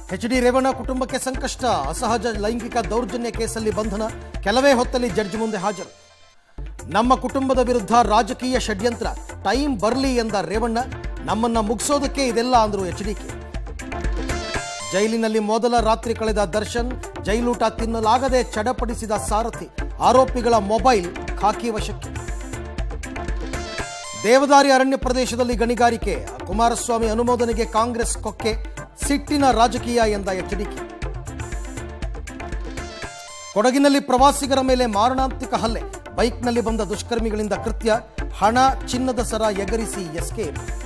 H D Revanna ಕುಟುಂಬಕ್ಕೆ ಸಂಕಷ್ಟ ಅಸಹಜ ಲೈಂಗಿಕ ದೌರ್ಜನ್ಯ ಕೇಸಲ್ಲಿ ಬಂಧನ ಕೆಲವೇ ಹೊತ್ತಲ್ಲಿ ಜಡ್ಜ್ ಮುಂದೆ ಹಾಜರು ನಮ್ಮ ಕುಟುಂಬದ ವಿರುದ್ಧ ರಾಜಕೀಯ ಷಡ್ಯಂತ್ರ ಟೈಮ್ ಬರಲಿ ಎಂದ ರೇವಣ್ಣ ನಮ್ಮನ್ನ ಮುಗಿಸೋದಕ್ಕೆ ಇದೆಲ್ಲ ಅಂದ್ರು ಎಚ್ ಡಿಕೆ ಜೈಲಿನಲ್ಲಿ ಮೊದಲ ರಾತ್ರಿ ಕಳೆದ ದರ್ಶನ್ ಜೈಲೂಟ ತಿನ್ನಲಾಗದೆ ಚಡಪಡಿಸಿದ ಸಾರಥಿ ಆರೋಪಿಗಳ ಮೊಬೈಲ್ ಖಾಕಿ ವಶಕ್ಕೆ ದೇವದಾರಿ ಅರಣ್ಯ ಪ್ರದೇಶದಲ್ಲಿ ಗಣಿಗಾರಿಕೆ ಕುಮಾರಸ್ವಾಮಿ ಅನುಮೋದನೆಗೆ ಕಾಂಗ್ರೆಸ್ ಕೊಕ್ಕೆ ಸಿಟ್ಟಿನ ರಾಜಕೀಯ ಎಂದ ಎಚ್ಚರಿಕೆ ಕೊಡಗಿನಲ್ಲಿ ಪ್ರವಾಸಿಗರ ಮೇಲೆ ಮಾರಣಾಂತಿಕ ಹಲ್ಲೆ ಬೈಕ್ನಲ್ಲಿ ಬಂದ ದುಷ್ಕರ್ಮಿಗಳಿಂದ ಕೃತ್ಯ ಹಣ ಚಿನ್ನದ ಸರ ಎಗರಿಸಿ ಎಸ್ಕೇಪ್